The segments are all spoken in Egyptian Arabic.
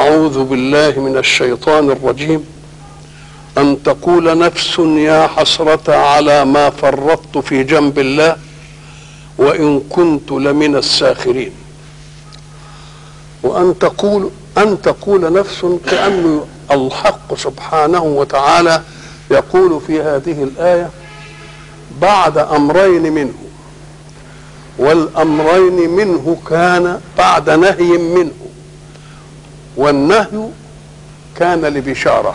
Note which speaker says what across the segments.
Speaker 1: أعوذ بالله من الشيطان الرجيم أن تقول نفس يا حسرة على ما فرطت في جنب الله وإن كنت لمن الساخرين وأن تقول أن تقول نفس كأن الحق سبحانه وتعالى يقول في هذه الآية بعد أمرين منه والأمرين منه كان بعد نهي منه والنهي كان لبشاره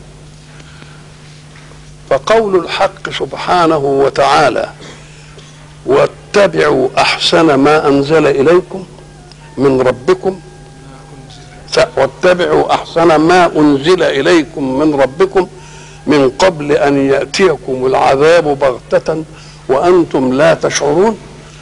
Speaker 1: فقول الحق سبحانه وتعالى واتبعوا احسن ما انزل اليكم من ربكم واتبعوا احسن ما انزل اليكم من ربكم من قبل ان ياتيكم العذاب بغته وانتم لا تشعرون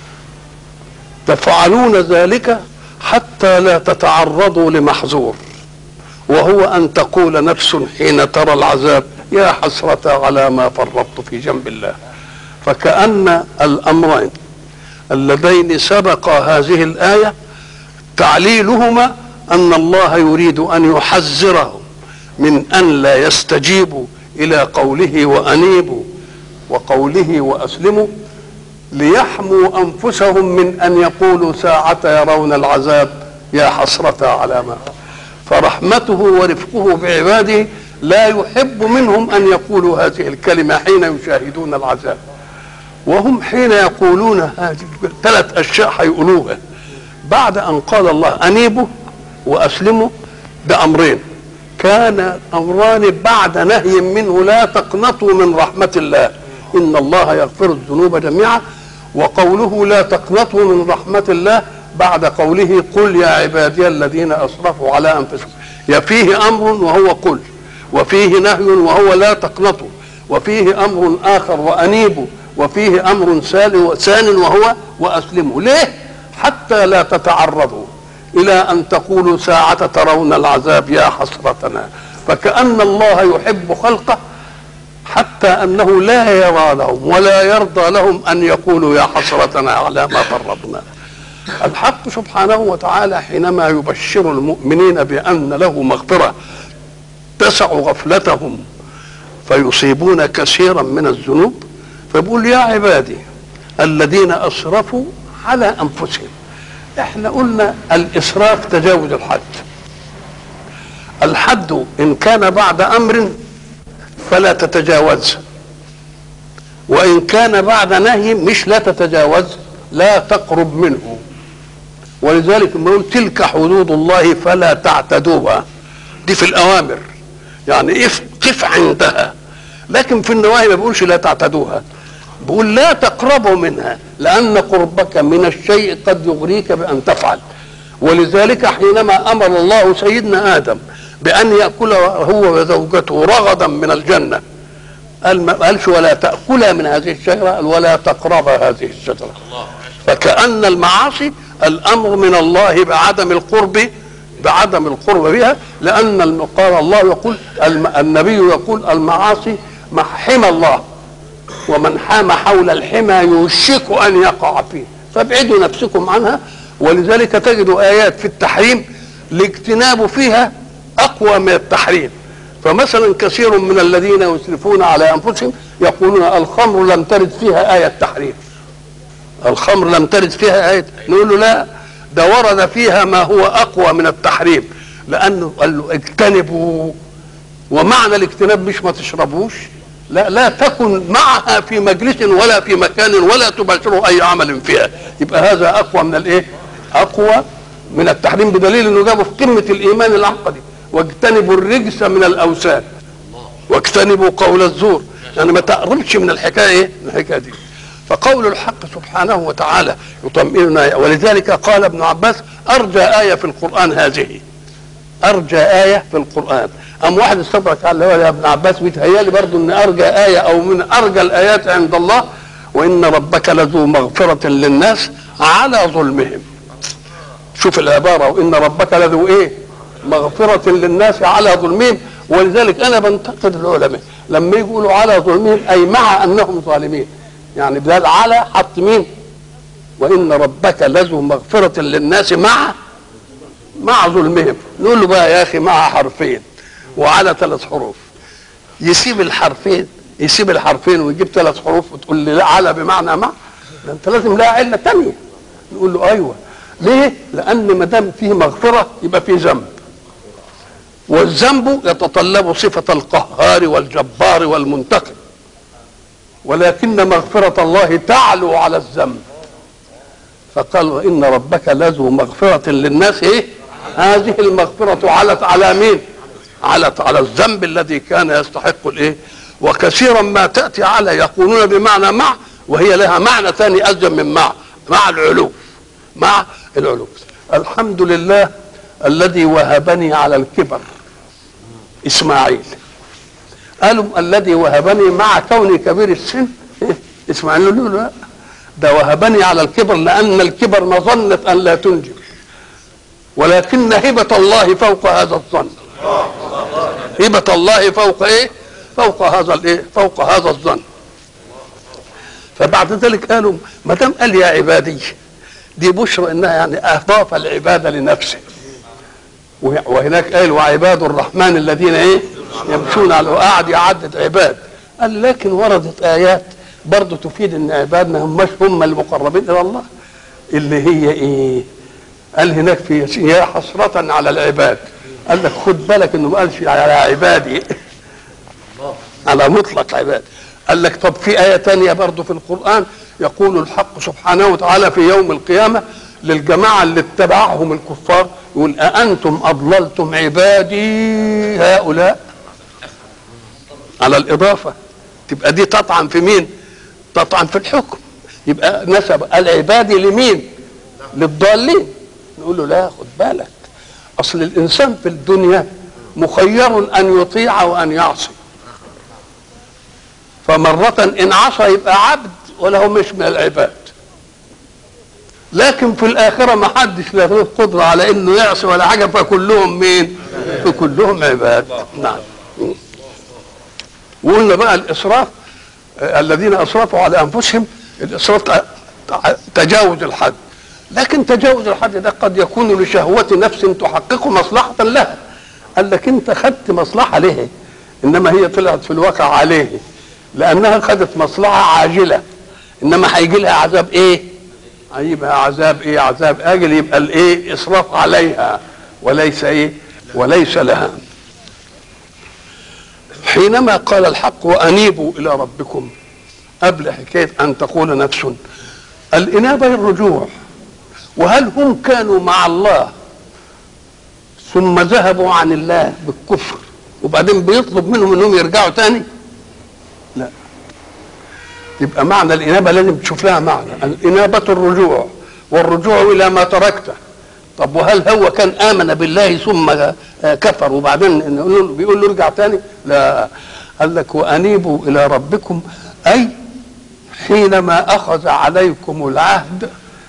Speaker 1: تفعلون ذلك حتى لا تتعرضوا لمحظور وهو ان تقول نفس حين ترى العذاب يا حسرة على ما فرطت في جنب الله فكأن الأمرين اللذين سبقا هذه الآية تعليلهما أن الله يريد أن يحذرهم من أن لا يستجيبوا إلى قوله وأنيبوا وقوله وأسلموا ليحموا أنفسهم من أن يقولوا ساعة يرون العذاب يا حسرة على ما فرحمته ورفقه بعباده لا يحب منهم ان يقولوا هذه الكلمه حين يشاهدون العذاب وهم حين يقولون هذه ثلاث اشياء هيقولوها بعد ان قال الله انيبوا واسلموا بامرين كان امران بعد نهي منه لا تقنطوا من رحمه الله ان الله يغفر الذنوب جميعا وقوله لا تقنطوا من رحمه الله بعد قوله قل يا عبادي الذين اسرفوا على انفسهم يا فيه امر وهو قل وفيه نهي وهو لا تقنطوا وفيه امر اخر وانيبوا وفيه امر ثان وهو واسلموا ليه حتى لا تتعرضوا الى ان تقولوا ساعه ترون العذاب يا حسرتنا فكان الله يحب خلقه حتى انه لا يرى لهم ولا يرضى لهم ان يقولوا يا حسرتنا على ما فرطنا الحق سبحانه وتعالى حينما يبشر المؤمنين بان له مغفره تسع غفلتهم فيصيبون كثيرا من الذنوب فيقول يا عبادي الذين اسرفوا على انفسهم احنا قلنا الاسراف تجاوز الحد الحد ان كان بعد امر فلا تتجاوزه وان كان بعد نهي مش لا تتجاوز لا تقرب منه ولذلك نقول تلك حدود الله فلا تعتدوها دي في الاوامر يعني قف عندها لكن في النواهي ما بيقولش لا تعتدوها بيقول لا تقربوا منها لان قربك من الشيء قد يغريك بان تفعل ولذلك حينما امر الله سيدنا ادم بان ياكل هو وزوجته رغدا من الجنه قال ما قالش ولا تاكلا من هذه الشجره قال ولا تقربا هذه الشجره فكان المعاصي الامر من الله بعدم القرب بعدم القرب بها لان قال الله يقول النبي يقول المعاصي حمى الله ومن حام حول الحمى يوشك ان يقع فيه فابعدوا نفسكم عنها ولذلك تجد ايات في التحريم لاجتناب فيها اقوى من التحريم فمثلا كثير من الذين يسرفون على انفسهم يقولون الخمر لم ترد فيها ايه تحريم الخمر لم ترد فيها ايه نقول له لا ده ورد فيها ما هو اقوى من التحريم لانه قال له اجتنبوا ومعنى الاجتناب مش ما تشربوش لا لا تكن معها في مجلس ولا في مكان ولا تباشروا اي عمل فيها يبقى هذا اقوى من الايه اقوى من التحريم بدليل انه جابه في قمه الايمان العقدي واجتنبوا الرجس من الاوثان واجتنبوا قول الزور يعني ما تقربش من الحكايه ايه من الحكايه دي فقول الحق سبحانه وتعالى يطمئننا ولذلك قال ابن عباس ارجى ايه في القران هذه ارجى ايه في القران ام واحد استدرك على يا ابن عباس بيتهيألي برضه ان ارجى ايه او من ارجى الايات عند الله وان ربك لذو مغفره للناس على ظلمهم شوف العباره وان ربك لذو ايه مغفره للناس على ظلمهم ولذلك انا بنتقد العلماء لما يقولوا على ظلمهم اي مع انهم ظالمين يعني بدل على حط مين وان ربك لذو مغفره للناس مع مع ظلمهم نقول له بقى يا اخي معها حرفين وعلى ثلاث حروف يسيب الحرفين يسيب الحرفين ويجيب ثلاث حروف وتقول لي لا على بمعنى مع ده انت لازم لها عله ثانيه نقول له ايوه ليه؟ لان ما دام فيه مغفره يبقى فيه ذنب والذنب يتطلب صفه القهار والجبار والمنتقم ولكن مغفره الله تعلو على الذنب فقال وان ربك لذو مغفره للناس ايه هذه المغفره علت على مين علت على الذنب الذي كان يستحق الايه وكثيرا ما تاتي على يقولون بمعنى مع وهي لها معنى ثاني ازيد من مع مع العلو مع العلو الحمد لله الذي وهبني على الكبر اسماعيل قالوا الذي وهبني مع كوني كبير السن إيه؟ اسماعيل له لا ده وهبني على الكبر لان الكبر مظنه ان لا تنجب ولكن هبه الله فوق هذا الظن هبه الله فوق ايه فوق هذا الايه فوق هذا الظن فبعد ذلك قالوا ما دام قال يا عبادي دي بشرى انها يعني اضاف العباده لنفسه وهناك قال وعباد الرحمن الذين ايه يمشون على وقعد يعدد عباد قال لكن وردت ايات برضه تفيد ان عبادنا هماش هم المقربين الى الله اللي هي ايه قال هناك في يا حسرة على العباد قال لك خد بالك انه ما قالش على عبادي على مطلق عباد قال لك طب في آية تانية برضه في القرآن يقول الحق سبحانه وتعالى في يوم القيامة للجماعة اللي اتبعهم الكفار يقول أأنتم أضللتم عبادي هؤلاء على الإضافة تبقى دي تطعن في مين تطعن في الحكم يبقى نسب العبادي لمين للضالين نقول له لا خد بالك أصل الإنسان في الدنيا مخير أن يطيع وأن يعصي فمرة إن عصى يبقى عبد وله مش من العباد لكن في الآخرة ما حدش له قدرة على إنه يعصي ولا حاجة فكلهم مين؟ فكلهم عباد نعم وقلنا بقى الإسراف آه، الذين أسرفوا على أنفسهم الإسراف ت- ت- تجاوز الحد لكن تجاوز الحد ده قد يكون لشهوة نفس تحقق مصلحة لها قال لك أنت خدت مصلحة ليه إنما هي طلعت في الواقع عليه لأنها خدت مصلحة عاجلة إنما هيجي لها عذاب إيه؟ هيبقى عذاب إيه؟ عذاب آجل يبقى الإيه؟ إسراف عليها وليس إيه؟ وليس لها حينما قال الحق وأنيبوا إلى ربكم قبل حكاية أن تقول نفس الإنابة الرجوع وهل هم كانوا مع الله ثم ذهبوا عن الله بالكفر وبعدين بيطلب منهم انهم يرجعوا تاني لا يبقى معنى الإنابة لازم تشوف لها معنى الإنابة الرجوع والرجوع إلى ما تركته طب وهل هو كان آمن بالله ثم آه، كفر وبعدين نقول له- بيقول له ارجع تاني لا قال لك وأنيبوا إلى ربكم أي حينما أخذ عليكم العهد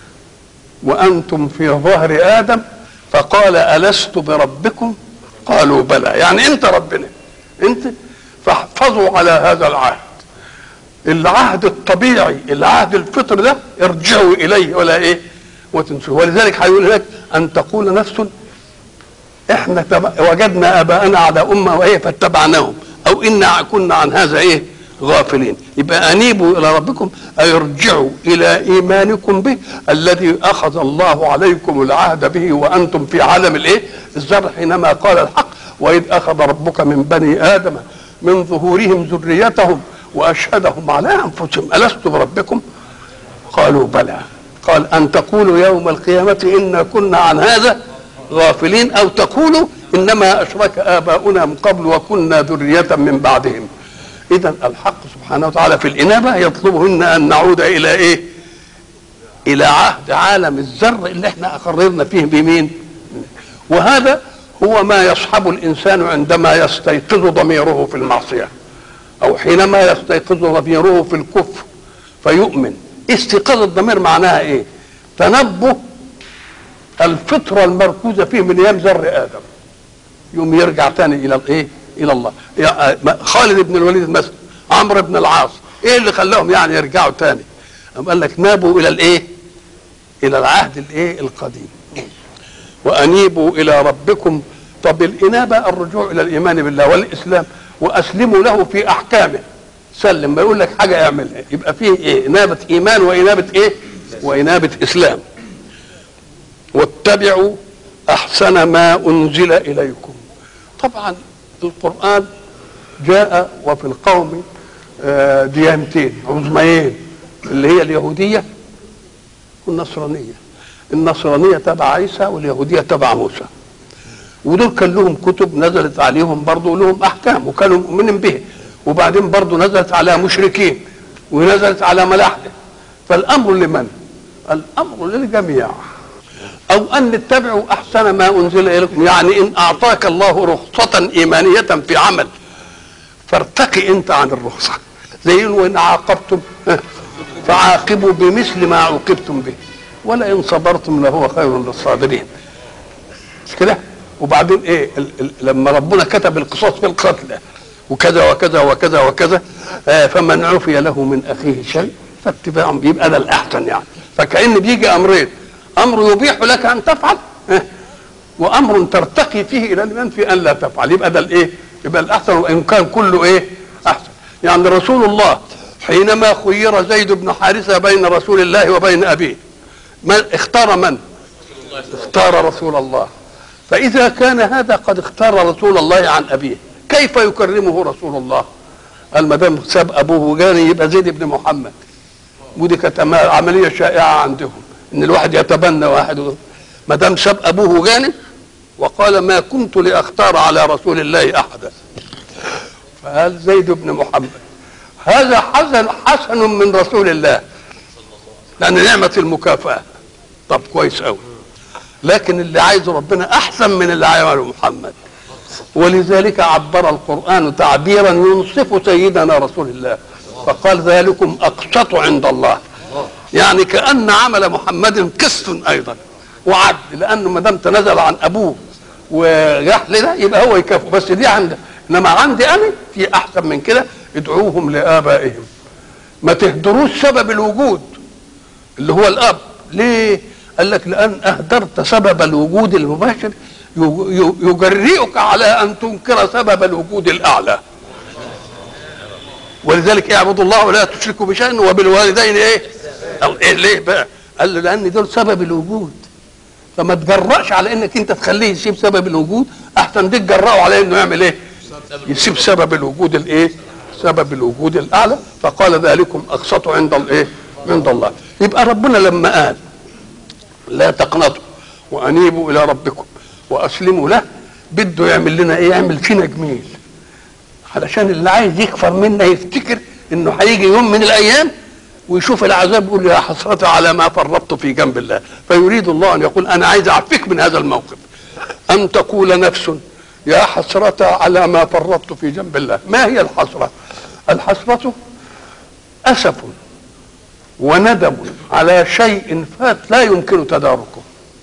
Speaker 1: وأنتم في ظهر آدم فقال ألست بربكم قالوا بلى يعني أنت ربنا أنت فاحفظوا على هذا العهد العهد الطبيعي العهد الفطر ده ارجعوا اليه ولا ايه وتنسوه ولذلك هيقول هناك ان تقول نفس احنا تب... وجدنا اباءنا على امه وايه فاتبعناهم او انا كنا عن هذا ايه غافلين يبقى انيبوا الى ربكم اي ارجعوا الى ايمانكم به الذي اخذ الله عليكم العهد به وانتم في عالم الايه الذر حينما قال الحق واذ اخذ ربك من بني ادم من ظهورهم ذريتهم واشهدهم على انفسهم الست بربكم قالوا بلى قال ان تقولوا يوم القيامه انا كنا عن هذا غافلين او تقولوا انما اشرك اباؤنا من قبل وكنا ذريه من بعدهم اذا الحق سبحانه وتعالى في الانابه يطلب منا ان نعود الى ايه الى عهد عالم الذر اللي احنا اقررنا فيه بمين وهذا هو ما يصحب الانسان عندما يستيقظ ضميره في المعصيه او حينما يستيقظ ضميره في الكفر فيؤمن استيقاظ الضمير معناها ايه تنبه الفطره المركوزه فيه من ايام ذر ادم يوم يرجع تاني الى الايه الى الله يا- خالد بن الوليد مثلا عمرو بن العاص ايه اللي خلاهم يعني يرجعوا تاني أم قال لك نابوا الى الايه الى العهد الايه القديم وانيبوا الى ربكم طب الانابه الرجوع الى الايمان بالله والاسلام واسلموا له في احكامه سلم ما يقول لك حاجه اعملها يبقى فيه ايه انابه ايمان وانابه ايه وانابه اسلام واتبعوا احسن ما انزل اليكم طبعا القران جاء وفي القوم آه، ديانتين عظميين اللي هي اليهوديه والنصرانيه النصرانيه تبع عيسى واليهوديه تبع موسى ودول كان لهم كتب نزلت عليهم برضه لهم احكام وكانوا مؤمنين به وبعدين برضه نزلت على مشركين ونزلت على ملاحده فالامر لمن؟ الامر للجميع او ان اتبعوا احسن ما انزل اليكم يعني ان اعطاك الله رخصه ايمانيه في عمل فارتقي انت عن الرخصه زي وان عاقبتم فعاقبوا بمثل ما عوقبتم به ولئن صبرتم لهو خير للصابرين مش كده وبعدين ايه ال ال لما ربنا كتب القصاص في القتل وكذا وكذا وكذا وكذا آه فمن عفي له من اخيه شيء فاتباع يبقى ده الاحسن يعني فكأن بيجي امرين امر يبيح لك ان تفعل آه وامر ترتقي فيه الى الايمان في ان لا تفعل يبقى ده الايه يبقى الاحسن وان كان كله ايه احسن يعني رسول الله حينما خير زيد بن حارثه بين رسول الله وبين ابيه من اختار من اختار رسول الله فإذا كان هذا قد اختار رسول الله عن أبيه كيف يكرمه رسول الله قال ما دام ساب أبوه وجاني يبقى زيد بن محمد ودي كانت عملية شائعة عندهم إن الواحد يتبنى واحد ما دام ساب أبوه وجاني وقال ما كنت لأختار على رسول الله أحدا فقال زيد بن محمد هذا حسن حسن من رسول الله لأن نعمة المكافأة طب كويس أوي لكن اللي عايزه ربنا احسن من اللي عمله محمد ولذلك عبر القران تعبيرا ينصف سيدنا رسول الله فقال ذلكم اقسط عند الله يعني كان عمل محمد قسط ايضا وعدل لانه ما دام تنزل عن ابوه وراح لنا يبقى هو يكافئ بس دي عند انما عندي انا في احسن من كده ادعوهم لابائهم ما تهدروش سبب الوجود اللي هو الاب ليه قال لك لان اهدرت سبب الوجود المباشر يجرئك على ان تنكر سبب الوجود الاعلى ولذلك اعبدوا الله ولا تشركوا بشيء وبالوالدين ايه؟ ايه ليه بقى؟ قال له لان دول سبب الوجود فما تجرأش على انك انت تخليه يسيب سبب الوجود احسن دي تجرأه على انه يعمل ايه؟ يسيب سبب الوجود الايه؟ سبب الوجود الاعلى فقال ذلكم اقسط عند الايه؟ عند الله يبقى ربنا لما قال لا تقنطوا وانيبوا الى ربكم واسلموا له بده يعمل لنا ايه يعمل فينا جميل علشان اللي عايز يكفر منا يفتكر انه هيجي يوم من الايام ويشوف العذاب يقول يا حسرة على ما فرطت في جنب الله فيريد الله ان يقول انا عايز اعفيك من هذا الموقف ان تقول نفس يا حسرة على ما فرطت في جنب الله ما هي الحسرة الحسرة اسف وندم على شيء فات لا يمكن تداركه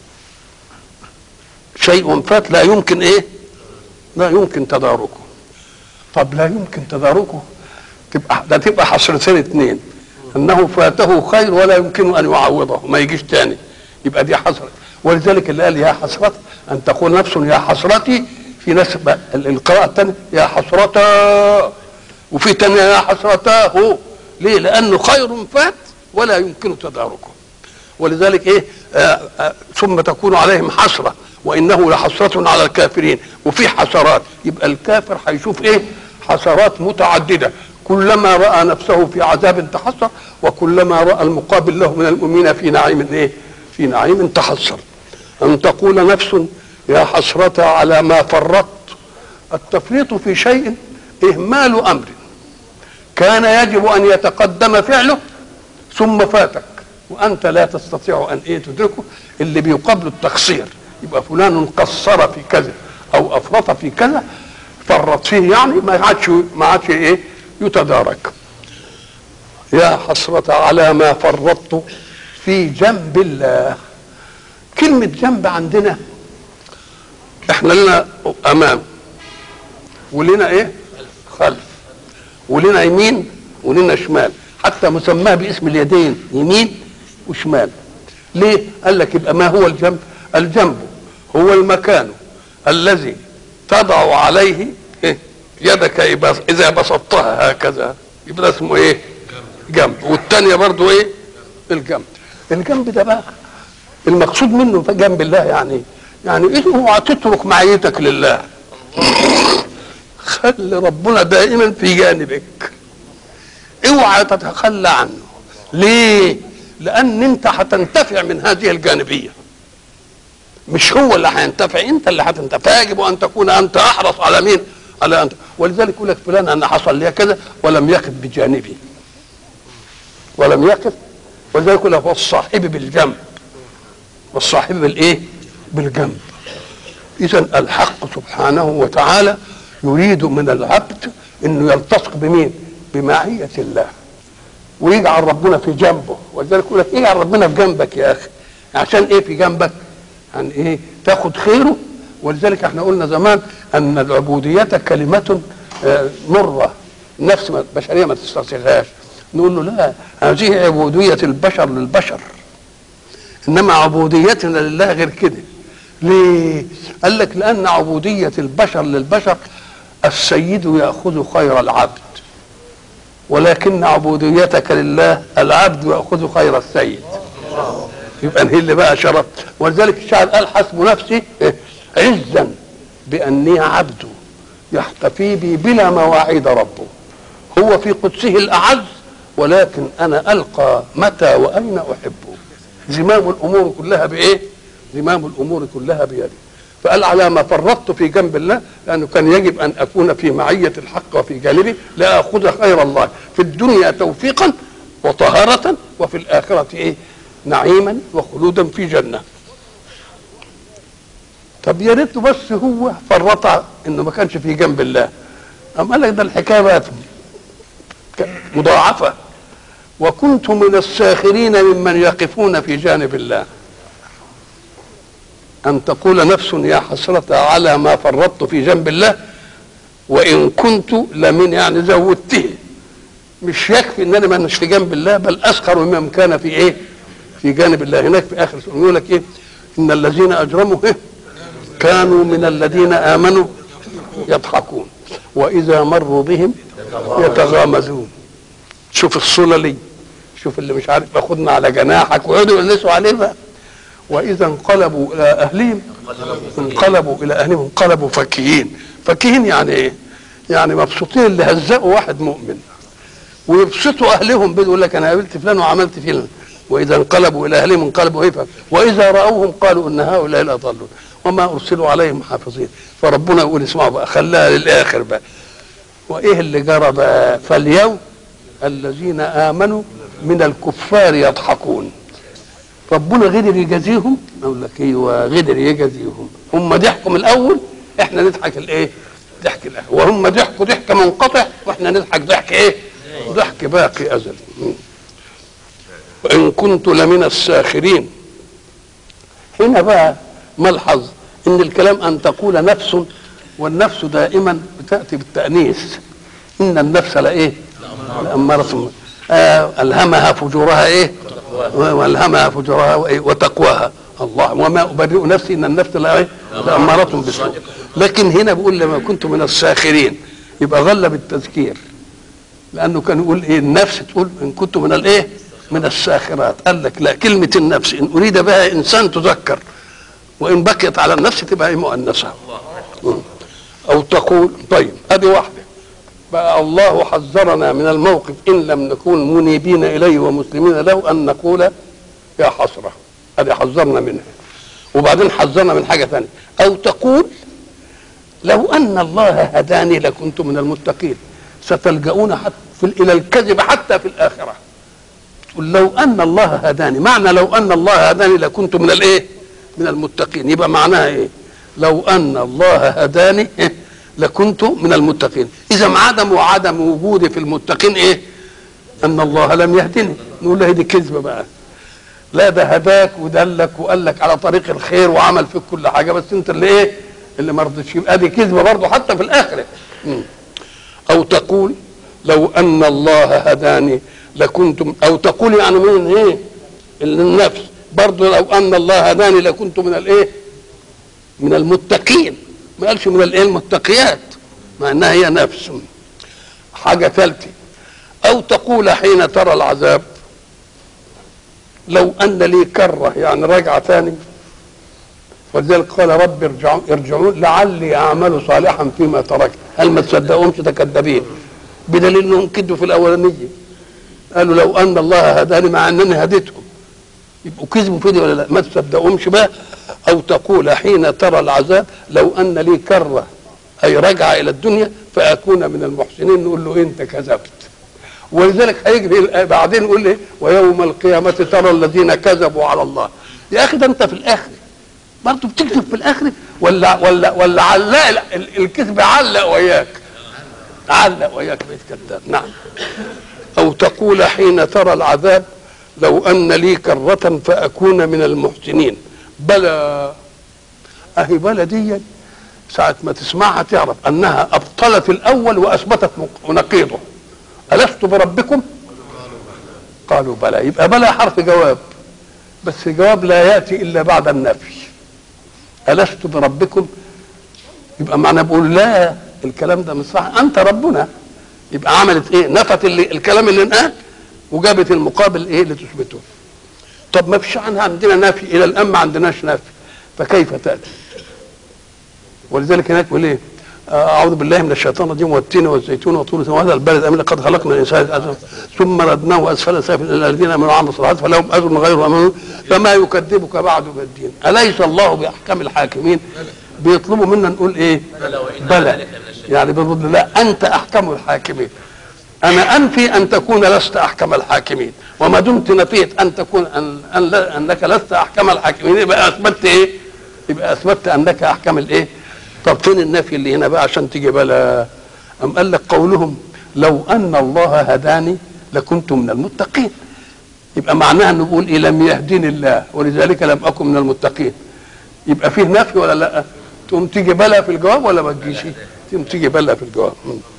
Speaker 1: شيء فات لا يمكن ايه لا يمكن تداركه طب لا يمكن تداركه تبقى ده تبقى حسرتين اتنين انه فاته خير ولا يمكن ان يعوضه ما يجيش تاني يبقى دي حسرة ولذلك اللي قال يا حسرة ان تقول نفس يا حسرتي في ناس القراءة الثانية يا حسرتا وفي تانية يا حسرتاه ليه؟ لأنه خير فات ولا يمكن تداركه ولذلك ايه آآ آآ ثم تكون عليهم حسره وانه لحسره على الكافرين وفي حسرات يبقى الكافر هيشوف ايه حسرات متعدده كلما راى نفسه في عذاب تحسر وكلما راى المقابل له من المؤمنين في نعيم ايه في نعيم تحسر ان تقول نفس يا حسرة على ما فرطت التفريط في شيء إهمال أمر كان يجب أن يتقدم فعله ثم فاتك وانت لا تستطيع ان ايه تدركه اللي بيقابله التقصير يبقى فلان قصر في كذا او افرط في كذا فرط فيه يعني ما عادش ما عادش ايه يتدارك يا حسرة على ما فرطت في جنب الله كلمة جنب عندنا احنا لنا امام ولنا ايه خلف ولنا يمين ولنا شمال حتى مسماه باسم اليدين يمين وشمال ليه قال لك يبقى ما هو الجنب الجنب هو المكان الذي تضع عليه إيه؟ يدك اذا بسطتها هكذا يبقى ده اسمه ايه جنب والثانيه برضو ايه الجنب الجنب ده بقى المقصود منه في جنب الله يعني يعني ايه اوعى تترك معيتك لله خلي ربنا دائما في جانبك اوعى تتخلى عنه ليه لان انت هتنتفع من هذه الجانبيه مش هو اللي هينتفع انت اللي هتنتفع يجب ان تكون انت احرص على مين على انت ولذلك يقول لك فلان انا حصل لي كذا ولم يقف بجانبي ولم يقف ولذلك يقول لك والصاحب بالجنب والصاحب بالايه بالجنب اذا الحق سبحانه وتعالى يريد من العبد انه يلتصق بمين بمعيه الله ويجعل ربنا في جنبه ولذلك يقول لك اجعل ربنا في جنبك يا اخي عشان ايه في جنبك عن ايه تاخد خيره ولذلك احنا قلنا زمان ان العبوديه كلمه مره النفس البشريه ما تستطيعهاش نقول له لا هذه عبوديه البشر للبشر انما عبوديتنا لله غير كده ليه قال لك لان عبوديه البشر للبشر السيد ياخذ خير العبد ولكن عبوديتك لله العبد ياخذ خير السيد يبقى نهي اللي بقى شرط ولذلك الشاعر قال حسب نفسي عزا باني عبد يحتفي بي بلا مواعيد ربه هو في قدسه الاعز ولكن انا القى متى واين احبه زمام الامور كلها بايه زمام الامور كلها بيدي فقال على ما فرطت في جنب الله لانه كان يجب ان اكون في معيه الحق وفي جانبي لاخذ خير الله في الدنيا توفيقا وطهاره وفي الاخره ايه نعيما وخلودا في جنه طب يا ريت بس هو فرط انه ما كانش في جنب الله اما قال لك ده الحكايه بقى مضاعفه وكنت من الساخرين ممن يقفون في جانب الله أن تقول نفس يا حسرة على ما فرطت في جنب الله وإن كنت لمن يعني زودته مش يكفي ان انا مش في جنب الله بل اسخر ممن كان في ايه؟ في جانب الله هناك في اخر سورة يقول لك ايه؟ ان الذين اجرموا إيه؟ كانوا من الذين امنوا يضحكون واذا مروا بهم يتغامزون شوف الصللي شوف اللي مش عارف ياخدنا على جناحك ويقعدوا يلسوا عليه بقى واذا انقلبوا الى اهلهم انقلبوا الى اهلهم انقلبوا فكهين فكهين يعني ايه يعني مبسوطين اللي هزقوا واحد مؤمن ويبسطوا اهلهم بيقول لك انا قابلت فلان وعملت فلان واذا انقلبوا الى اهلهم انقلبوا ايه واذا راوهم قالوا ان هؤلاء لاضلون وما ارسلوا عليهم حافظين فربنا يقول اسمعوا بقى خلاها للاخر بقى وايه اللي جرى بقى فاليوم الذين امنوا من الكفار يضحكون ربنا قدر يجازيهم اقول لك ايوه قدر يجازيهم هم ضحكوا من الاول احنا نضحك الايه ضحك الاخر وهم ضحكوا ضحك منقطع واحنا نضحك ضحك ايه ضحك باقي ازلي وان كنت لمن الساخرين هنا بقى ملحظ ان الكلام ان تقول نفس والنفس دائما بتاتي بالتانيث ان النفس لايه لاماره آه الهمها فجورها ايه والهمها فجورها وتقواها الله وما ابرئ نفسي ان النفس لا ايه لاماره بالسوء لكن هنا بيقول لما كنت من الساخرين يبقى غلب التذكير لانه كان يقول ايه النفس تقول ان كنت من الايه من الساخرات قال لك لا كلمه النفس ان اريد بها انسان تذكر وان بقيت على النفس تبقى هي مؤنثه او تقول طيب ادي واحده بقى الله حذرنا من الموقف ان لم نكون منيبين اليه ومسلمين له ان نقول يا حسره ادي حذرنا منها وبعدين حذرنا من حاجه ثانيه او تقول لو ان الله هداني لكنت من المتقين ستلجؤون حتى في الى الكذب حتى في الاخره تقول لو ان الله هداني معنى لو ان الله هداني لكنت من الايه من المتقين يبقى معناها ايه لو ان الله هداني إيه؟ لكنت من المتقين اذا عدم وعدم وجودي في المتقين ايه ان الله لم يهدني نقول له دي كذبه بقى لا ده هداك ودلك وقال لك على طريق الخير وعمل فيك كل حاجه بس انت اللي ايه اللي ما رضيتش يبقى دي كذبه برضه حتى في الاخره او تقول لو ان الله هداني لكنت او تقول يعني من ايه النفس برضه لو ان الله هداني لكنت من الايه من المتقين ما قالش من الايه المتقيات مع انها هي نفس حاجه ثالثه او تقول حين ترى العذاب لو ان لي كره يعني رجعه ثاني ولذلك قال رب ارجعون ارجعون لعلي اعمل صالحا فيما تركت هل ما تصدقهمش ده كذابين بدليل انهم كدوا في الاولانيه قالوا لو ان الله هداني مع انني هديتهم يبقوا كذبوا في دي ولا لا ما تصدقهمش بقى او تقول حين ترى العذاب لو ان لي كره اي رجعه الى الدنيا فاكون من المحسنين نقول له انت كذبت ولذلك هيجري بعدين يقول ايه ويوم القيامه ترى الذين كذبوا على الله يا اخي ده انت في الاخر برضه بتكذب في الاخر ولا ولا ولا علق الكذب علق وياك علق وياك بيت كذاب نعم او تقول حين ترى العذاب لو ان لي كره فاكون من المحسنين بلى اهي بلى دي ساعة ما تسمعها تعرف انها ابطلت الاول واثبتت نقيضه الست بربكم قالوا بلى يبقى بلى حرف جواب بس الجواب لا ياتي الا بعد النفي الست بربكم يبقى معنى بقول لا الكلام ده مش صح انت ربنا يبقى عملت ايه نفت اللي الكلام اللي انقال وجابت المقابل ايه اللي تثبته طب ما فيش عنها عندنا نفي الى الان ما عندناش نفي فكيف تاتي ولذلك هناك بيقول ايه اعوذ بالله من الشيطان الرجيم والتين والزيتون وطول وهذا البلد امن لقد خلقنا الانسان ثم ردناه اسفل سافل الى الذين امنوا وعملوا الصالحات فلهم اجر غير امنون فما يكذبك بعد بالدين اليس الله باحكم الحاكمين بيطلبوا منا نقول ايه بلى يعني بيقول لا انت احكم الحاكمين انا انفي ان تكون لست احكم الحاكمين وما دمت نفيت ان تكون أن, أن لا انك لست احكم الحاكمين يبقى اثبتت ايه يبقى اثبتت انك احكم الايه طب فين النفي اللي هنا بقى عشان تيجي بلا ام قال لك قولهم لو ان الله هداني لكنت من المتقين يبقى معناها انه بيقول إيه لم يهدني الله ولذلك لم اكن من المتقين يبقى فيه نفي ولا لا تقوم تيجي بلا في الجواب ولا ما تجيش تقوم تيجي بلا في الجواب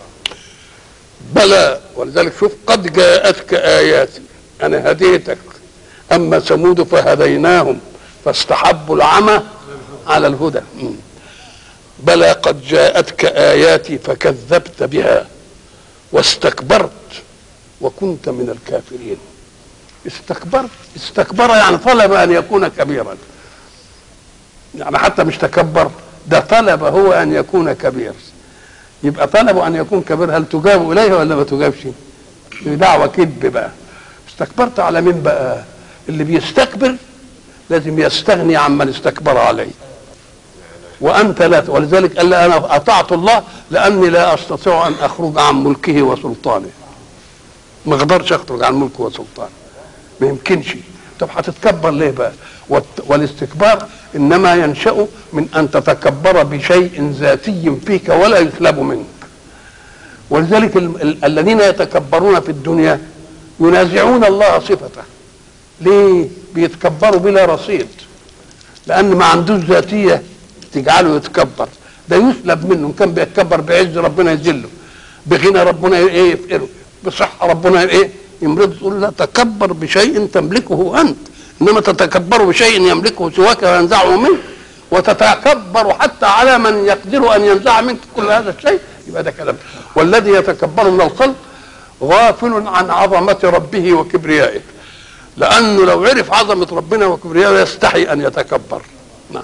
Speaker 1: بلى ولذلك شوف قد جاءتك آياتي أنا هديتك أما ثمود فهديناهم فاستحبوا العمى على الهدى بلى قد جاءتك آياتي فكذبت بها واستكبرت وكنت من الكافرين استكبرت استكبر يعني طلب أن يكون كبيرا يعني حتى مش تكبر ده طلب هو أن يكون كبير يبقى طلبوا ان يكون كبير هل تجاب اليه ولا ما تجابش دعوه كذب بقى استكبرت على مين بقى اللي بيستكبر لازم يستغني عمن استكبر عليه وانت لا ولذلك قال انا اطعت الله لاني لا استطيع ان اخرج عن ملكه وسلطانه ما اقدرش اخرج عن ملكه وسلطانه ما يمكنش طب هتتكبر ليه بقى والاستكبار انما ينشا من ان تتكبر بشيء ذاتي فيك ولا يسلب منك ولذلك ال- ال- الذين يتكبرون في الدنيا ينازعون الله صفته ليه بيتكبروا بلا رصيد لان ما عندوش ذاتيه تجعله يتكبر ده يسلب منه إن كان بيتكبر بعز ربنا يذله بغنى ربنا ايه يفقره بصحه ربنا ايه يمرض تقول لا تكبر بشيء تملكه انت انما تتكبر بشيء يملكه سواك وينزعه منك وتتكبر حتى على من يقدر ان ينزع منك كل هذا الشيء يبقى ده كلام والذي يتكبر من الخلق غافل عن عظمه ربه وكبريائه لانه لو عرف عظمه ربنا وكبريائه يستحي ان يتكبر نعم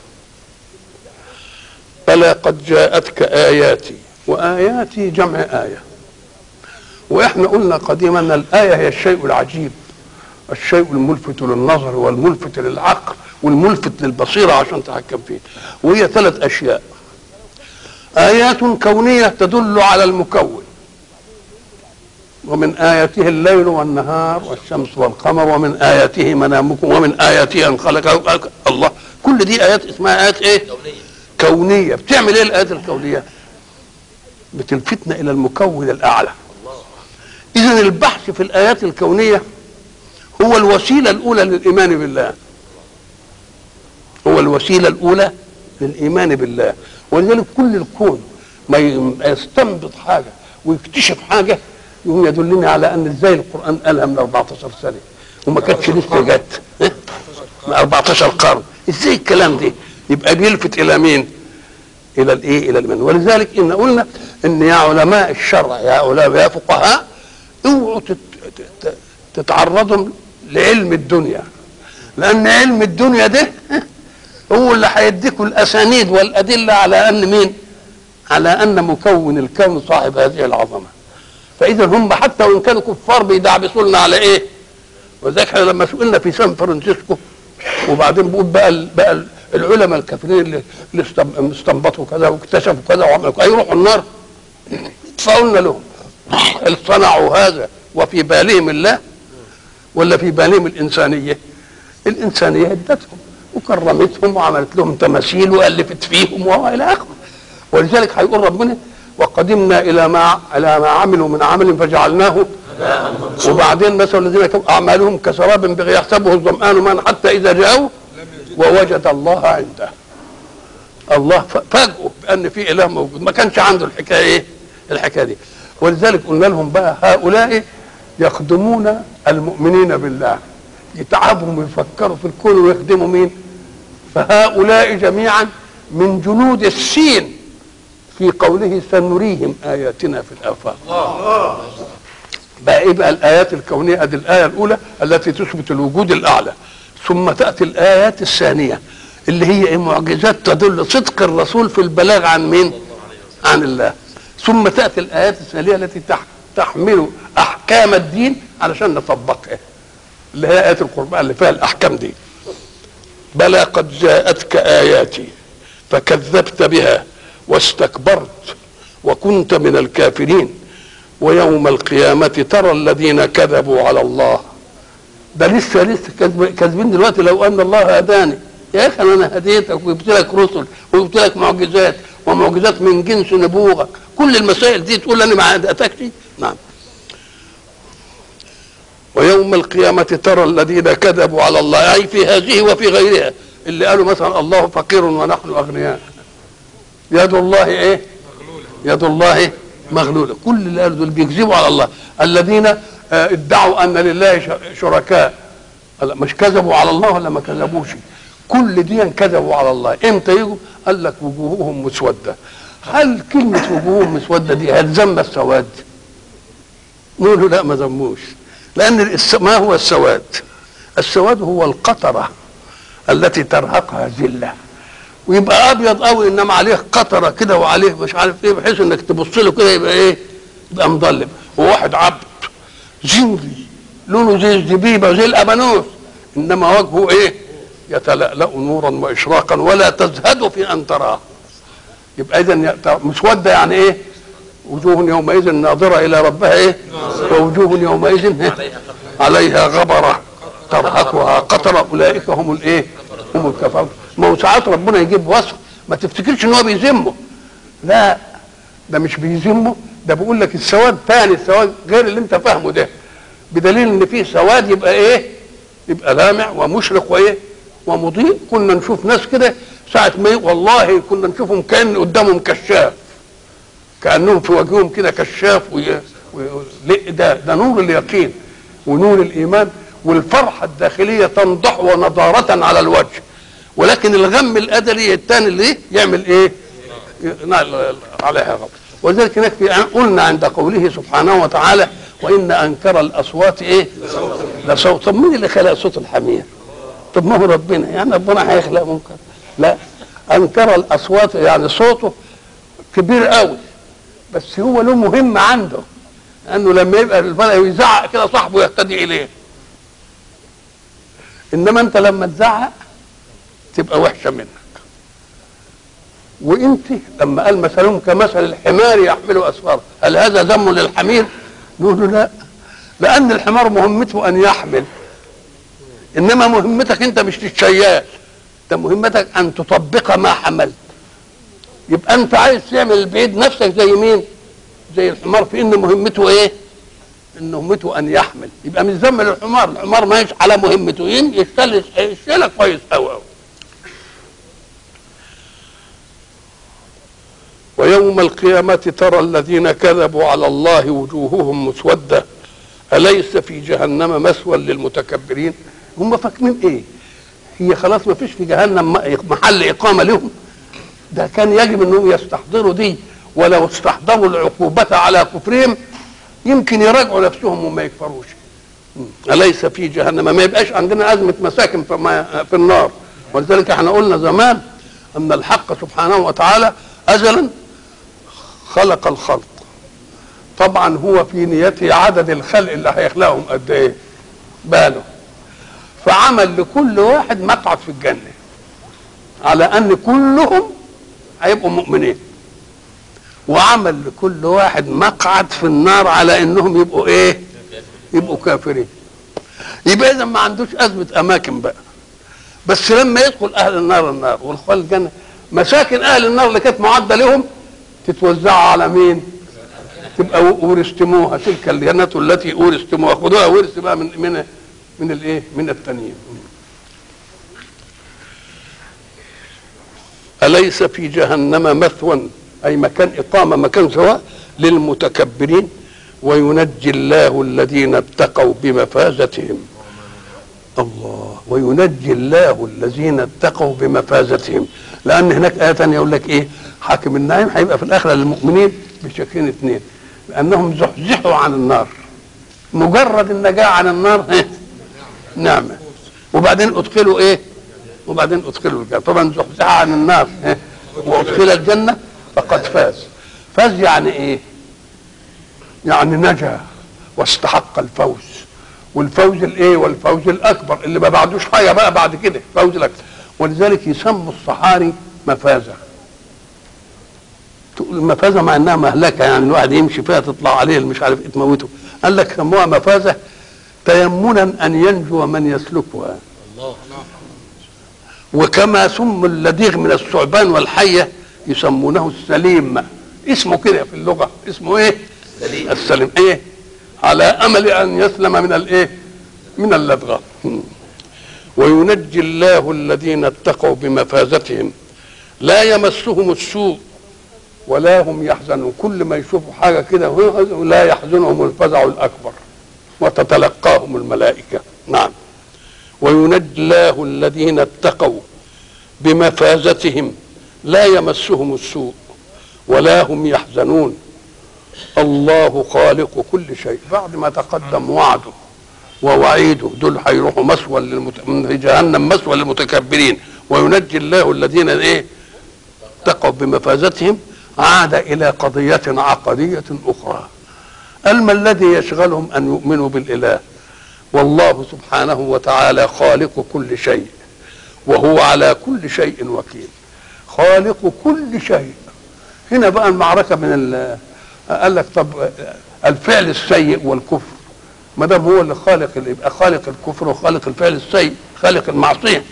Speaker 1: بلى قد جاءتك اياتي واياتي جمع ايه واحنا قلنا قديما ان الايه هي الشيء العجيب الشيء الملفت للنظر والملفت للعقل والملفت للبصيره عشان تحكم فيه وهي ثلاث اشياء ايات كونيه تدل على المكون ومن آياته الليل والنهار والشمس والقمر ومن آياته منامكم ومن آياته أن خلق الله كل دي آيات اسمها آيات إيه؟
Speaker 2: كونية
Speaker 1: كونية بتعمل إيه الآيات الكونية؟ بتلفتنا إلى المكون الأعلى إذا البحث في الآيات الكونية هو الوسيلة الأولى للإيمان بالله هو الوسيلة الأولى للإيمان بالله ولذلك كل الكون ما ي- يستنبط حاجة ويكتشف حاجة يقوم يدلني على أن إزاي القرآن قالها من 14 سنة وما كانتش لسه جت من 14 قرن إزاي الكلام ده يبقى بيلفت إلى مين؟ الى الايه الى الايمان ولذلك ان قلنا ان يا علماء الشرع يا علماء يا فقهاء اوعوا تت- تت- تتعرضوا لعلم الدنيا لان علم الدنيا ده هو اللي هيديكم الاسانيد والادله على ان مين على ان مكون الكون صاحب هذه العظمه فاذا هم حتى وان كانوا كفار بيدعبسوا لنا على ايه وذلك احنا لما سئلنا في سان فرانسيسكو وبعدين بقول بقى ال- بقى ال- العلماء الكافرين اللي اللي استم- استنبطوا كذا واكتشفوا كذا وعملوا كذا هيروحوا النار فقلنا لهم هل صنعوا هذا وفي بالهم الله ولا في بالهم الانسانيه؟ الانسانيه ادتهم وكرمتهم وعملت لهم تماثيل والفت فيهم والى اخره ولذلك هيقول ربنا وقدمنا الى ما الى ما عملوا من عمل فجعلناه وبعدين مثلا الذين كفروا اعمالهم كسراب بغي يحسبه الظمآن ماء حتى اذا جاءوا ووجد الله عنده الله ف- فاجئوا بان في اله موجود ما كانش عنده الحكايه ايه الحكايه دي ولذلك قلنا لهم بقى هؤلاء يخدمون المؤمنين بالله يتعبهم ويفكروا في الكون ويخدموا مين فهؤلاء جميعا من جنود السين في قوله سنريهم اياتنا في الافاق بقى ايه بقى الايات الكونيه ادي الايه الاولى التي تثبت الوجود الاعلى ثم تاتي الايات الثانيه اللي هي ايه معجزات تدل صدق الرسول في البلاغ عن مين عن الله ثم تاتي الايات الثانيه التي تح- تحمل احكام الدين علشان نطبقها اللي هي ايات القران اللي فيها الاحكام دي بلى قد جاءتك اياتي فكذبت بها واستكبرت وكنت من الكافرين ويوم القيامة ترى الذين كذبوا على الله ده لسه لسه كذب- كاذبين دلوقتي لو ان الله هداني يا اخي انا هديتك وجبت لك رسل وجبت لك معجزات ومعجزات من جنس نبوغك كل المسائل دي تقول انا ما اتاكش نعم ويوم القيامة ترى الذين كذبوا على الله أي في هذه وفي غيرها اللي قالوا مثلا الله فقير ونحن أغنياء يد الله إيه يد الله مغلولة كل اللي قالوا دول بيكذبوا على الله الذين آه، ادعوا أن لله ش- شركاء هلا مش كذبوا على الله ولا ما كذبوش كل دي كذبوا على الله امتى يجوا قال لك وجوههم مسودة هل كلمة وجوههم مسودة دي هل ذم السواد نقول له لا ما ذموش لأن الس- ما هو السواد السواد هو القطرة التي ترهقها ذلة ويبقى ابيض قوي انما عليه قطره كده وعليه مش عارف ايه بحيث انك تبص له كده يبقى ايه يبقى مظلم وواحد عبد زنجي لونه زي الزبيبه زي الابانوس انما وجهه ايه يتلألأ نورا واشراقا ولا تزهد في ان تراه يبقى اذا مسوده يعني ايه وجوه يومئذ ناظره الى ربها ايه ووجوه يومئذ إيه؟ عليها غبره ترهقها قطره اولئك هم الايه هم الكفار ما هو ساعات ربنا يجيب وصف ما تفتكرش ان هو بيذمه لا ده مش بيذمه ده بيقول لك السواد ثاني السواد غير اللي انت فاهمه ده بدليل ان فيه سواد يبقى ايه يبقى لامع ومشرق وايه ومضيء كنا نشوف ناس كده ساعة ما ي- والله كنا نشوفهم كأن قدامهم كشاف كأنهم في وجههم كده كشاف وي... وي... ليه ده ده نور اليقين ونور الإيمان والفرحة الداخلية تنضح ونضارة على الوجه ولكن الغم الأدري الثاني اللي يعمل إيه؟ ينال عليها غضب ولذلك هناك في قلنا عند قوله سبحانه وتعالى وإن أنكر الأصوات إيه؟ لصوت طب مين اللي خلق صوت الحمير؟ طب ما هو ربنا يعني ربنا هيخلق منكر لا أنكر الأصوات يعني صوته كبير قوي بس هو له مهمة عنده لأنه لما يبقى الفرق يزعق كده صاحبه يهتدي إليه إنما أنت لما تزعق تبقى وحشة منك وانت لما قال مثلهم كمثل الحمار يحمل اسفارا هل هذا ذم للحمير نقول له لا لان الحمار مهمته ان يحمل انما مهمتك انت مش الشيال ده مهمتك ان تطبق ما حملت يبقى انت عايز تعمل البعيد نفسك زي مين زي الحمار في ان مهمته ايه ان مهمته ان يحمل يبقى مش ذم للحمار الحمار ما على مهمته ين- يشتغل يشتغل كويس قوي قوي ويوم القيامة ترى الذين كذبوا على الله وجوههم مسودة أليس في جهنم مثوى للمتكبرين هم فاكرين ايه هي خلاص ما فيش في جهنم م- محل إقامة لهم ده كان يجب انهم يستحضروا دي ولو استحضروا العقوبة على كفرهم يمكن يراجعوا نفسهم وما يكفروش أليس في جهنم ما يبقاش عندنا أزمة مساكن في, ما في النار ولذلك احنا قلنا زمان أن الحق سبحانه وتعالى أزلا خلق الخلق طبعا هو في نيته عدد الخلق اللي هيخلقهم قد ايه باله فعمل لكل واحد مقعد في الجنة على أن كلهم هيبقوا مؤمنين وعمل لكل واحد مقعد في النار على انهم يبقوا ايه يبقوا كافرين يبقى اذا ما عندوش ازمه اماكن بقى بس لما يدخل اهل النار النار ودخل الجنه مساكن اهل النار اللي كانت معده لهم تتوزع على مين تبقى اورثتموها تلك الجنه التي اورثتموها خدوها ورث بقى من من من الايه من التانيين اليس في جهنم مثوى اي مكان اقامه مكان سواء للمتكبرين وينجي الله الذين اتقوا بمفازتهم الله وينجي الله الذين اتقوا بمفازتهم لان هناك ايه ثانيه يقول لك ايه حاكم النعيم هيبقى في الاخره للمؤمنين بشكلين اثنين لانهم زحزحوا عن النار مجرد النجاه عن النار إيه؟ نعمه وبعدين ادخلوا ايه وبعدين ادخلوا الجنه طبعا زحزح عن النار إيه؟ وادخل الجنه فقد فاز فاز يعني ايه يعني نجا واستحق الفوز والفوز الايه والفوز الاكبر اللي ما بعدوش حاجه بقى بعد كده فوز الاكبر ولذلك يسموا الصحاري مفازه تقول المفازه مع انها مهلكه يعني الواحد يمشي فيها تطلع عليه مش عارف ايه تموته قال لك سموها مفازه تيمنا ان ينجو من يسلكها وكما سم اللديغ من الثعبان والحيه يسمونه السليم اسمه كده في اللغه اسمه ايه
Speaker 2: سليم
Speaker 1: السليم ايه على امل ان يسلم من الايه من اللدغه وينجي الله الذين اتقوا بمفازتهم لا يمسهم السوء ولا هم يحزنون كل ما يشوفوا حاجه كده لا يحزنهم الفزع الاكبر وتتلقاهم الملائكه نعم وينجي الله الذين اتقوا بمفازتهم لا يمسهم السوء ولا هم يحزنون الله خالق كل شيء بعد ما تقدم وعده ووعيده دول هيروحوا مسوى للمت... من جهنم مسوى للمتكبرين وينجي الله الذين ايه اتقوا بمفازتهم عاد الى قضيه عقديه اخرى الما الذي يشغلهم ان يؤمنوا بالاله والله سبحانه وتعالى خالق كل شيء وهو على كل شيء وكيل خالق كل شيء هنا بقى المعركه من ال... قال لك طب الفعل السيء والكفر ما دام هو اللي خالق اللي يبقى خالق الكفر وخالق الفعل السيء خالق المعصيه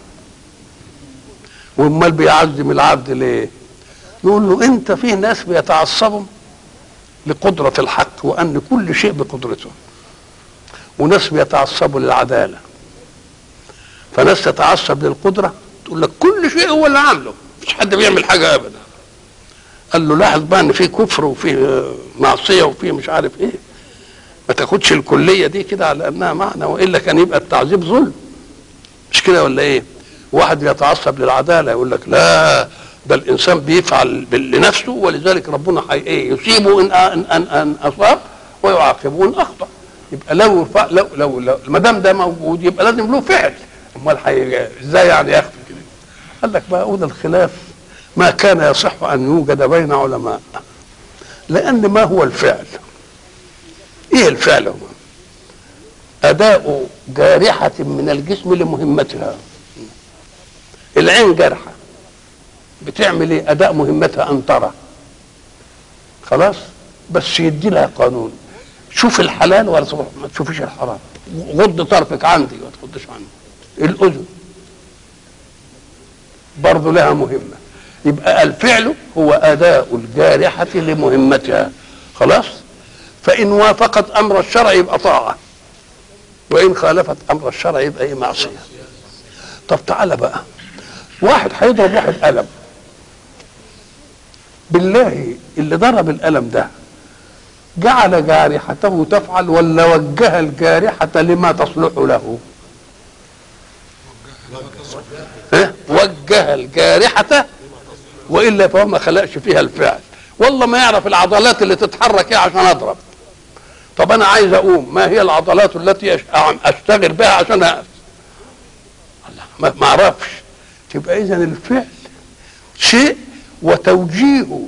Speaker 1: وامال بيعزم العبد ليه؟ يقول له انت في ناس بيتعصبوا لقدره الحق وان كل شيء بقدرته وناس بيتعصبوا للعداله فناس تتعصب للقدره تقول لك كل شيء هو اللي عامله مش حد بيعمل حاجه ابدا قال له لاحظ بقى ان في كفر وفي معصيه وفي مش عارف ايه ما تاخدش الكليه دي كده على انها معنى والا كان يبقى التعذيب ظلم مش كده ولا ايه واحد يتعصب للعداله يقول لك لا ده الانسان بيفعل لنفسه ولذلك ربنا حي ايه يصيبه ان ان ان, أن اصاب ويعاقبه ان اخطا يبقى لو لو لو, لو ما دام ده موجود يبقى لازم له فعل امال حي ازاي يعني يخفي كده قال لك بقى وده الخلاف ما كان يصح ان يوجد بين علماء لان ما هو الفعل ايه الفعل هو اداء جارحه من الجسم لمهمتها العين جارحه بتعمل ايه اداء مهمتها ان ترى خلاص بس يدي لها قانون شوف الحلال ولا ما تشوفيش الحرام غض طرفك عندي ما تغضش عني الاذن برضه لها مهمه يبقى الفعل هو اداء الجارحه لمهمتها خلاص فان وافقت امر الشرع يبقى طاعه وان خالفت امر الشرع يبقى ايه معصيه طب تعالى بقى واحد هيضرب واحد قلم بالله اللي ضرب القلم ده جعل جارحته تفعل ولا وجه الجارحة لما تصلح له ها؟ وجه الجارحة والا فهو ما خلقش فيها الفعل والله ما يعرف العضلات اللي تتحرك ايه عشان اضرب طب انا عايز اقوم ما هي العضلات التي أش- اشتغل بها عشان اقف الله ما ما اعرفش تبقى اذا الفعل شيء وتوجيه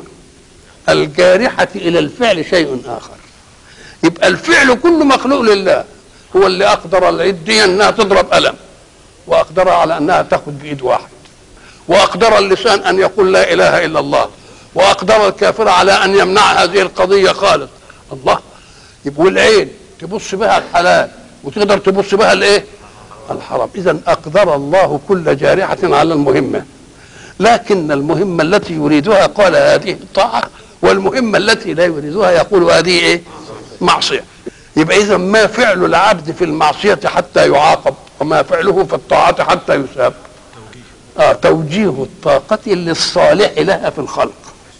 Speaker 1: الجارحة إلى الفعل شيء آخر يبقى الفعل كله مخلوق لله هو اللي أقدر اليد دي أنها تضرب ألم وأقدر على أنها تأخذ بإيد واحد وأقدر اللسان أن يقول لا إله إلا الله وأقدر الكافر على أن يمنع هذه القضية خالص الله يبقى والعين تبص بها الحلال وتقدر تبص بها الايه الحرام اذا اقدر الله كل جارحه على المهمه لكن المهمه التي يريدها قال هذه الطاعه والمهمه التي لا يريدها يقول هذه ايه معصيه يبقى اذا ما فعل العبد في المعصيه حتى يعاقب وما فعله في الطاعه حتى يثاب آه توجيه الطاقة للصالح لها في الخلق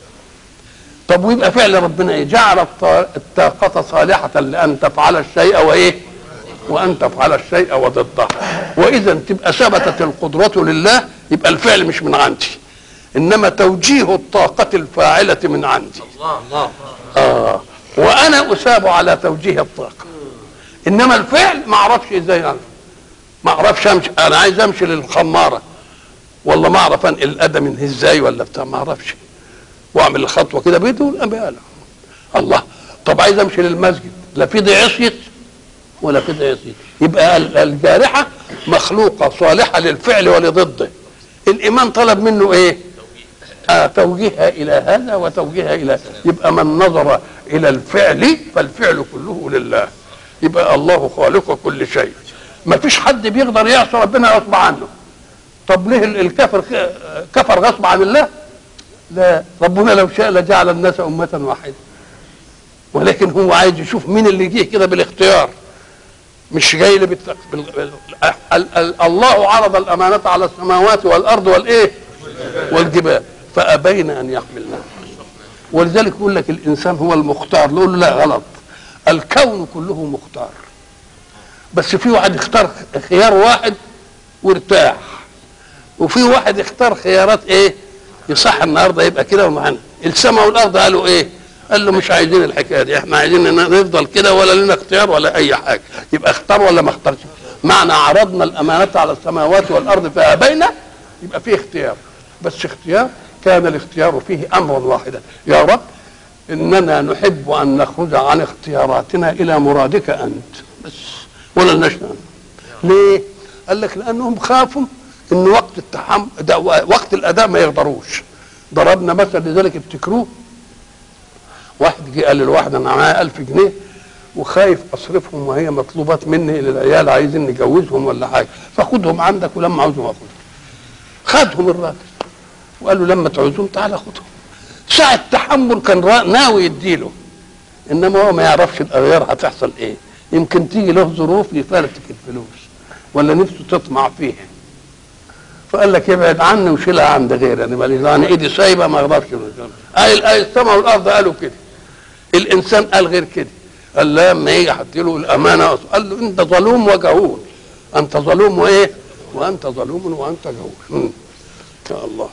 Speaker 1: طب ويبقى فعل ربنا ايه جعل الط- الطاقة صالحة لأن تفعل الشيء وإيه وأن تفعل الشيء وضده وإذا تبقى ثبتت القدرة لله يبقى الفعل مش من عندي إنما توجيه الطاقة الفاعلة من عندي آه وأنا أثاب على توجيه الطاقة إنما الفعل ما أعرفش إزاي يعني ما أعرفش أمشي أنا عايز أمشي للخمارة والله ما أعرف أنقل الأدم من إزاي ولا بتاع ما أعرفش واعمل الخطوه كده بيده الانبياء الله طب عايز امشي للمسجد لا في دي عصيت ولا في دي عصيت يبقى ال- الجارحه مخلوقه صالحه للفعل ولضده الايمان طلب منه ايه آه توجيهها الى هذا وتوجيهها الى يبقى من نظر الى الفعل فالفعل كله لله يبقى الله خالق كل شيء ما فيش حد بيقدر يعصي ربنا غصب عنه طب ليه ال- الكافر كفر غصب عن الله لا ربنا لو شاء لجعل الناس أمة واحدة ولكن هو عايز يشوف مين اللي جه كده بالاختيار مش جاي لي بالت... بال... بال... ال... ال... الله عرض الأمانة على السماوات والأرض والإيه والجبال فأبين أن يحملنها ولذلك يقول لك الإنسان هو المختار نقول له لا غلط الكون كله مختار بس في واحد اختار خيار واحد وارتاح وفي واحد اختار خيارات ايه يصح النهارده يبقى كده ومعانا السماء والارض قالوا ايه قال له مش عايزين الحكايه دي احنا عايزين إن نفضل كده ولا لنا اختيار ولا اي حاجه يبقى اختار ولا ما اختارش معنى عرضنا الامانه على السماوات والارض فابينا يبقى فيه اختيار بس اختيار كان الاختيار فيه امرا واحدا يا رب اننا نحب ان نخرج عن اختياراتنا الى مرادك انت بس ولا لناش ليه؟ قال لك لانهم خافوا ان وقت التحم ده وقت الاداء ما يقدروش ضربنا مثل لذلك افتكروه واحد جه قال للواحد انا معايا 1000 جنيه وخايف اصرفهم وهي مطلوبات مني للعيال عايزين نجوزهم ولا حاجه فخدهم عندك ولما عاوزهم اخدهم خدهم الراجل وقال له لما تعوزهم تعالى خدهم ساعة تحمل كان را- ناوي يديله انما هو ما يعرفش الاغيار هتحصل ايه يمكن تيجي له ظروف يفرتك الفلوس ولا نفسه تطمع فيها فقال لك ابعد عني وشيلها عند غيري انا ماليش انا ايدي سايبه ما اقدرش قال آية السماء والارض قالوا كده الانسان قال غير كده قال لا لما يجي حط له الامانه قال له انت ظلوم وجهول انت ظلوم وايه وانت ظلوم وانت جهول مم. يا الله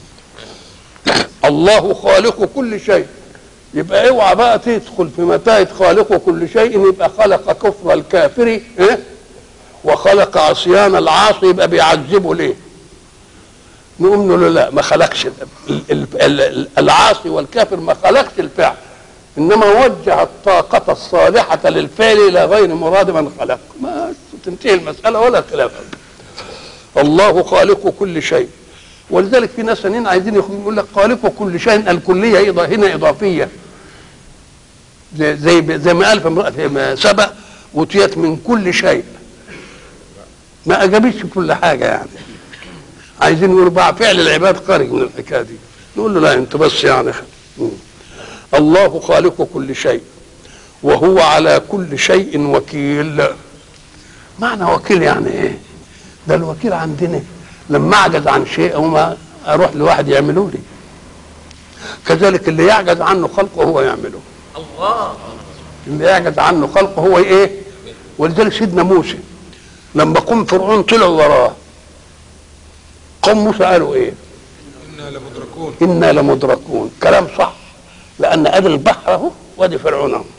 Speaker 1: الله خالق كل شيء يبقى اوعى بقى تدخل في متاهه خالق كل شيء يبقى خلق كفر الكافر إيه؟ وخلق عصيان العاصي يبقى بيعذبه ليه؟ نقوم نقول له لا ما خلقش ال- ال- ال- العاصي والكافر ما خلقش الفعل انما وجه الطاقة الصالحة للفعل الى غير مراد من خلق ما تنتهي المسألة ولا خلاف الله خالق كل شيء ولذلك في ناس ثانيين عايزين يقول لك خالق كل شيء الكلية إضا- هنا إضافية زي زي, زي ما قال في امرأة ما سبق وتيت من كل شيء ما أجابتش كل حاجة يعني عايزين يقولوا بقى فعل العباد خارج من الحكايه دي نقول له لا انت بس يعني مم. الله خالق كل شيء وهو على كل شيء وكيل معنى وكيل يعني ايه ده الوكيل عندنا لما اعجز عن شيء او ما اروح لواحد يعمله لي كذلك اللي يعجز عنه خلقه هو يعمله
Speaker 2: الله
Speaker 1: اللي يعجز عنه خلقه هو ايه ولذلك سيدنا موسى لما قوم فرعون طلعوا وراه قوم موسى قالوا ايه
Speaker 2: انا لمدركون لمدركون
Speaker 1: انا لمدركون كلام صح لان ادي البحر اهو وادي فرعون اهو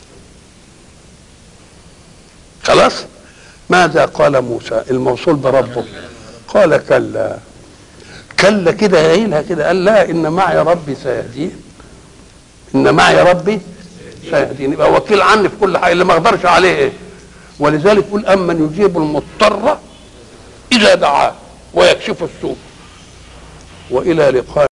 Speaker 1: خلاص ماذا قال موسى الموصول بربه قال كلا كلا كده قايلها كده قال لا ان معي ربي سيهدين ان معي ربي سيهدين يبقى وكيل عني في كل حاجه اللي ما اقدرش عليه ايه ولذلك يقول امن يجيب المضطر اذا دعاه ويكشف السوء والى لقاء